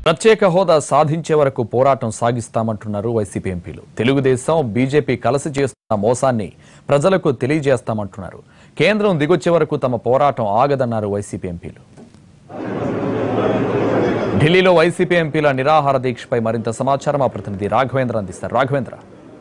ప్రత్యేక హోదా సాధించే వరకు పోరాటం సాగిస్తామంటున్నారు వైసీపీ ఎంపీలు తెలుగుదేశం బీజేపీ కలిసి చేస్తున్న మోసాన్ని ప్రజలకు తెలియజేస్తామంటున్నారు కేంద్రం దిగొచ్చే వరకు తమ పోరాటం ఆగదన్నారు వైసీపీ ఎంపీలు ఢిల్లీలో వైసీపీ ఎంపీల నిరాహార దీక్షపై మరింత సమాచారం మా ప్రతినిధి రాఘవేంద్ర అందిస్తారు రాఘవేంద్ర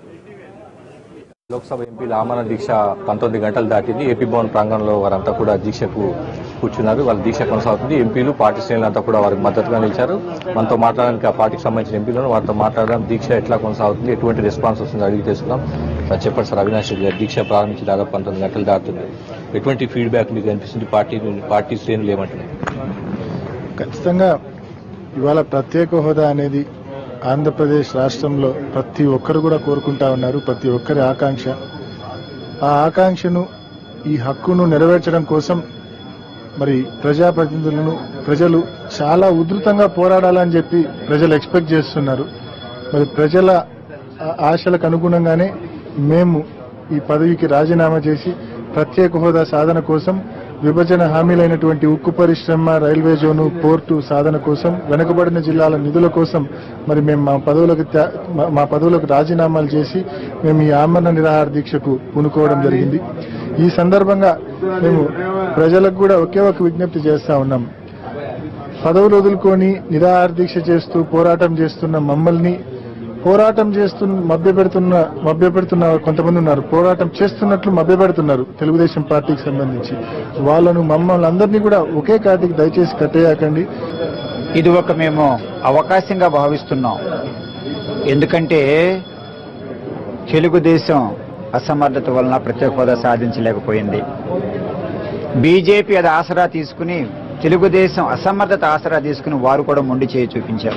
లోక్సభ ఎంపీల ఆమరణ దీక్ష పంతొమ్మిది గంటలు దాటింది ఏపీ భవన్ ప్రాంగణంలో వారంతా కూడా దీక్షకు కూర్చున్నారు వాళ్ళ దీక్ష కొనసాగుతుంది ఎంపీలు పార్టీ శ్రేణులంతా కూడా వారికి మద్దతుగా నిలిచారు మనతో మాట్లాడడానికి ఆ పార్టీకి సంబంధించిన ఎంపీలను వారితో మాట్లాడడం దీక్ష ఎట్లా కొనసాగుతుంది ఎటువంటి రెస్పాన్స్ వస్తుందో అడిగి తెలుసుకుందాం సార్ చెప్పండి సార్ అవినాష్ రెడ్డి గారు దీక్ష ప్రారంభించి దాదాపు పంతొమ్మిది గంటలు దాటుతుంది ఎటువంటి ఫీడ్బ్యాక్ మీకు అనిపిస్తుంది పార్టీ పార్టీ శ్రేణులు ఏమంటున్నాయి ఖచ్చితంగా ఇవాళ ప్రత్యేక హోదా అనేది ఆంధ్రప్రదేశ్ రాష్ట్రంలో ప్రతి ఒక్కరు కూడా కోరుకుంటా ఉన్నారు ప్రతి ఒక్కరి ఆకాంక్ష ఆ ఆకాంక్షను ఈ హక్కును నెరవేర్చడం కోసం మరి ప్రజాప్రతినిధులను ప్రజలు చాలా ఉధృతంగా పోరాడాలని చెప్పి ప్రజలు ఎక్స్పెక్ట్ చేస్తున్నారు మరి ప్రజల ఆ- ఆశలకు అనుగుణంగానే మేము ఈ పదవికి రాజీనామా చేసి ప్రత్యేక హోదా సాధన కోసం విభజన హామీలైనటువంటి ఉక్కు పరిశ్రమ రైల్వే జోను పోర్టు సాధన కోసం వెనుకబడిన జిల్లాల నిధుల కోసం మరి మేము మా పదవులకు త్యా- మా- మా పదవులకు రాజీనామాలు చేసి మేము ఈ ఆమరణ నిరాహార దీక్షకు పూనుకోవడం జరిగింది ఈ సందర్భంగా మేము ప్రజలకు కూడా ఒకే ఒక విజ్ఞప్తి చేస్తా ఉన్నాం పదవులు వదులుకొని నిరాహార దీక్ష చేస్తూ పోరాటం చేస్తున్న మమ్మల్ని పోరాటం చేస్తున్న మభ్య పెడుతున్న మభ్య పెడుతున్న కొంతమంది ఉన్నారు పోరాటం చేస్తున్నట్లు మభ్య పెడుతున్నారు తెలుగుదేశం పార్టీకి సంబంధించి వాళ్ళను మమ్మల్ని అందరినీ కూడా ఒకే కాటికి దయచేసి కట్టేయకండి ఇది ఒక మేము అవకాశంగా భావిస్తున్నాం ఎందుకంటే తెలుగుదేశం అసమర్థత వలన ప్రత్యేక హోదా సాధించలేకపోయింది బీజేపీ అది ఆసరా తీసుకుని తెలుగుదేశం అసమర్థత ఆసరా తీసుకుని వారు కూడా మొండి చేయి చూపించారు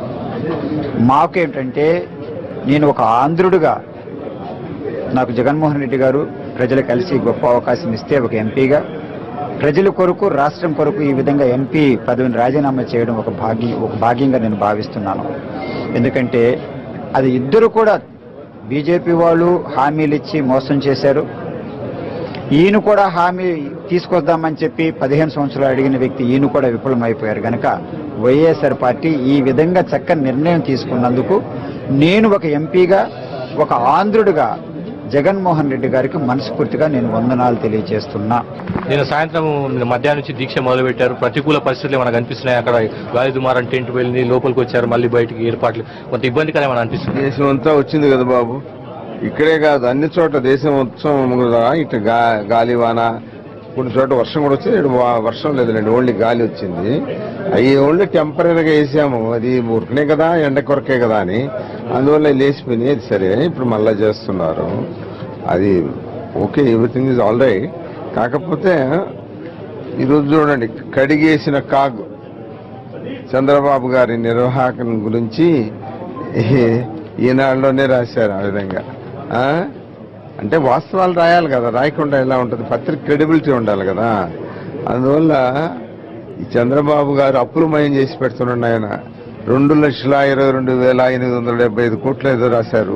మాకేంటంటే నేను ఒక ఆంధ్రుడిగా నాకు జగన్మోహన్ రెడ్డి గారు ప్రజలు కలిసి గొప్ప అవకాశం ఇస్తే ఒక ఎంపీగా ప్రజల కొరకు రాష్ట్రం కొరకు ఈ విధంగా ఎంపీ పదవిని రాజీనామా చేయడం ఒక భాగ్యం ఒక భాగ్యంగా నేను భావిస్తున్నాను ఎందుకంటే అది ఇద్దరు కూడా బీజేపీ వాళ్ళు హామీలు ఇచ్చి మోసం చేశారు ఈయన కూడా హామీ తీసుకొద్దామని చెప్పి పదిహేను సంవత్సరాలు అడిగిన వ్యక్తి ఈయన కూడా విఫలమైపోయారు కనుక వైఎస్ఆర్ పార్టీ ఈ విధంగా చక్కని నిర్ణయం తీసుకున్నందుకు నేను ఒక ఎంపీగా ఒక ఆంధ్రుడిగా జగన్మోహన్ రెడ్డి గారికి మనస్ఫూర్తిగా నేను వందనాలు తెలియజేస్తున్నా నేను సాయంత్రం మధ్యాహ్నం నుంచి దీక్ష మొదలు పెట్టారు ప్రతికూల పరిస్థితులు మనకు అనిపిస్తున్నాయి అక్కడ గాలి దుమారం టెంట్ వెళ్ళి లోపలికి వచ్చారు మళ్ళీ బయటికి ఏర్పాట్లు కొంత ఇబ్బందికరమైన అనిపిస్తుంది దేశం అంతా వచ్చింది కదా బాబు ఇక్కడే కాదు అన్ని చోట్ల దేశం మొత్తం కూడా ఇటు గా- గాలి వాన కొన్ని చోట్ల వర్షం కూడా వచ్చింది ఇటు వా- వర్షం లేదులేండి ఓన్లీ గాలి వచ్చింది అవి ఓన్లీ టెంపరీగా వేసాము అది ఊరికనే కదా ఎండ కొరకే కదా అని అందువల్ల లేచిపోయినాయి అది సరే ఇప్పుడు మళ్ళా చేస్తున్నారు అది okay everything is all right కాకపోతే ఈరోజు చూడండి కడిగేసిన కాగు చంద్రబాబు గారి నిర్వాహకం గురించి ఈ- ఈనాడులోనే రాశారు ఆ విధంగా ఆ? అంటే వాస్తవాలు రాయాలి కదా రాయకుండా ఎలా ఉంటుంది పత్రిక క్రెడిబిలిటీ ఉండాలి కదా అందువల్ల ఈ చంద్రబాబు గారు అప్పులు మయం చేసి పెడుతున్నాడు ఆయన రెండు లక్షల ఇరవై రెండు వేల ఎనిమిది వందల డెబ్బై ఐదు కోట్లు ఏదో రాశారు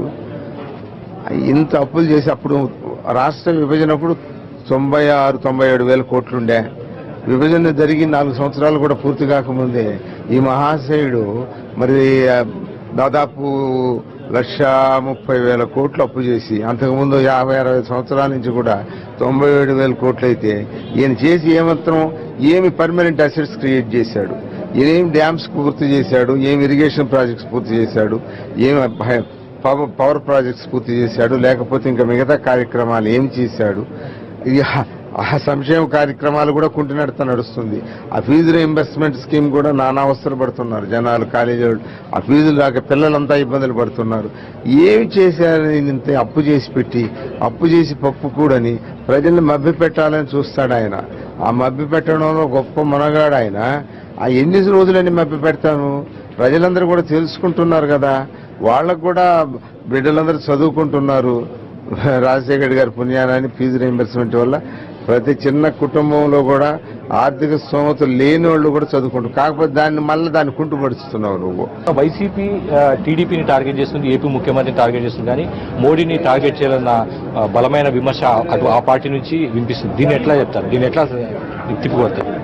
ఇంత అప్పులు చేసి అప్పుడు రాష్ట్ర విభజనప్పుడు తొంభై ఆరు తొంభై ఏడు వేల కోట్లుండే విభజన జరిగి నాలుగు సంవత్సరాలు కూడా పూర్తి కాకముందే ఈ మహాశయుడు మరి ఆ, దాదాపు లక్ష ముప్పై వేల కోట్లు అప్పు చేసి అంతకుముందు యాభై అరవై సంవత్సరాల నుంచి కూడా తొంభై ఏడు వేల కోట్లు అయితే ఈయన చేసి ఏమాత్రం ఏమి పర్మనెంట్ అసెట్స్ క్రియేట్ చేశాడు ఏం డ్యామ్స్ పూర్తి చేశాడు ఏం ఇరిగేషన్ ప్రాజెక్ట్స్ పూర్తి చేశాడు ఏం భ- పవ- పవర్ ప్రాజెక్ట్స్ పూర్తి చేశాడు లేకపోతే ఇంకా మిగతా కార్యక్రమాలు ఏం చేశాడు ఇది ఆ- ఆ సంక్షేమ కార్యక్రమాలు కూడా కుంటినడత నడుస్తుంది ఆ ఫీజు రీఎంబర్స్మెంట్ స్కీమ్ కూడా నానా అవసరం పడుతున్నారు జనాలు కాలేజీ వాళ్ళు. ఆ ఫీజులు రాక పిల్లలంతా ఇబ్బందులు పడుతున్నారు ఏమి చేశారని ఇంత అప్పు చేసి పెట్టి అప్పు చేసి పప్పు కూడని ప్రజల్ని మభ్య పెట్టాలని చూస్తాడు ఆయన ఆ మభ్య పెట్టడంలో గొప్ప మనగాడు ఆయన ఆ ఎన్ని రోజులని మభ్య పెడతాను ప్రజలందరూ కూడా తెలుసుకుంటున్నారు కదా వాళ్ళకు కూడా బిడ్డలందరూ చదువుకుంటున్నారు రాజశేఖర్ గారి పుణ్యానాన్ని ఫీజు రీంబర్స్మెంట్ వల్ల ప్రతి చిన్న కుటుంబంలో కూడా ఆర్థిక స్తోమత లేని వాళ్ళు కూడా చదువుకుంటారు కాకపోతే దాన్ని మళ్ళీ దాన్ని కుంటుపడుస్తున్నావు నువ్వు వైసీపీ టీడీపీని టార్గెట్ చేస్తుంది ఏపీ ముఖ్యమంత్రిని టార్గెట్ చేస్తుంది కానీ మోడీని టార్గెట్ చేయాలన్న ఆ, బలమైన విమర్శ అటు ఆ పార్టీ నుంచి వినిపిస్తుంది దీన్ని ఎట్లా చెప్తారు దీన్ని ఎట్లా తిప్పికొడతారు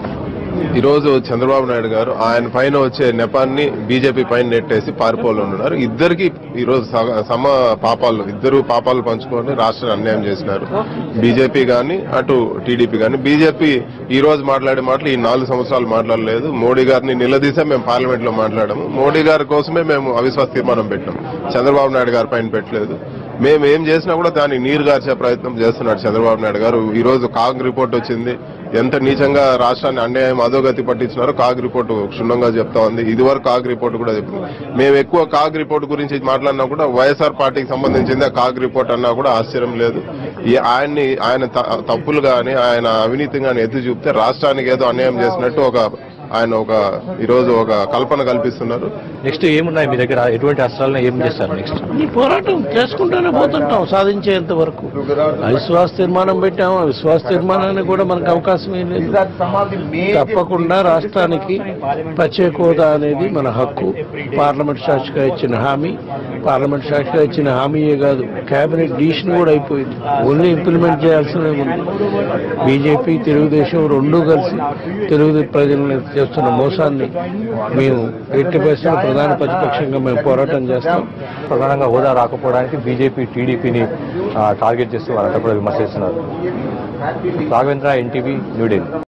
ఈరోజు చంద్రబాబు నాయుడు గారు ఆయన పైన వచ్చే నెపాన్ని బీజేపీ పైన నెట్టేసి పారిపోవాలన్నారు ఇద్దరికి ఈరోజు సగ- సమ పాపాలు ఇద్దరు పాపాలు పంచుకొని రాష్ట్రాన్ని అన్యాయం చేసినారు బీజేపీ గాని అటు టీడీపీ గాని బీజేపీ ఈ రోజు మాట్లాడే మాటలు ఈ నాలుగు సంవత్సరాలు మాట్లాడలేదు మోడీ గారిని నిలదీసే మేము పార్లమెంట్ లో మాట్లాడాము మోడీ గారి కోసమే మేము అవిశ్వాస తీర్మానం పెట్టాం చంద్రబాబు నాయుడు గారి పైన పెట్టలేదు మేము ఏం చేసినా కూడా దాన్ని నీరు గార్చే ప్రయత్నం చేస్తున్నాడు చంద్రబాబు నాయుడు గారు ఈ రోజు కాగ్ రిపోర్ట్ వచ్చింది ఎంత నీచంగా రాష్ట్రాన్ని అన్యాయం అధోగతి పట్టించినారో కాగ్ రిపోర్ట్ క్షుణ్ణంగా చెప్తా ఉంది ఇది వరకు కాగ్ రిపోర్ట్ కూడా చెప్పింది మేము ఎక్కువ కాగ్ రిపోర్ట్ గురించి మాట్లాడినా కూడా వైఎస్ఆర్ పార్టీకి సంబంధించిందే కాగ్ రిపోర్ట్ అన్నా కూడా ఆశ్చర్యం లేదు ఈ ఆయన్ని ఆయన త- తప్పులు గాని ఆయన అవినీతి గాని ఎత్తి చూపితే రాష్ట్రానికి ఏదో అన్యాయం చేసినట్టు ఒక ఆయన ఒక ఈరోజు ఒక కల్పన కల్పిస్తున్నారు నెక్స్ట్ ఏమున్నాయి మీ దగ్గర ఎటువంటి అస్త్రాలను ఏం చేస్తారు నెక్స్ట్ ఈ పోరాటం చేసుకుంటూనే పోతుంటాం సాధించేంత వరకు అవిశ్వాస తీర్మానం పెట్టాము అవిశ్వాస తీర్మానానికి కూడా మనకు అవకాశం ఏం లేదు తప్పకుండా రాష్ట్రానికి ప్రత్యేక హోదా అనేది మన హక్కు పార్లమెంట్ సాక్షిగా ఇచ్చిన హామీ పార్లమెంట్ సాక్షిగా ఇచ్చిన హామీయే కాదు కేబినెట్ డిసిషన్ కూడా అయిపోయింది ఓన్లీ ఇంప్లిమెంట్ చేయాల్సిన ఉంది బీజేపీ తెలుగుదేశం రెండూ కలిసి తెలుగు ప్రజలను చేస్తున్న మోసాన్ని మేము ఎట్టి పరిస్థితుల్లో ప్రధాన ప్రతిపక్షంగా మేము పోరాటం చేస్తాం ప్రధానంగా హోదా రాకపోవడానికి బీజేపీ టీడీపీని టార్గెట్ చేస్తూ వారంతా కూడా విమర్శిస్తున్నారు రాఘవేంద్ర ఎన్టీవీ న్యూఢిల్లీ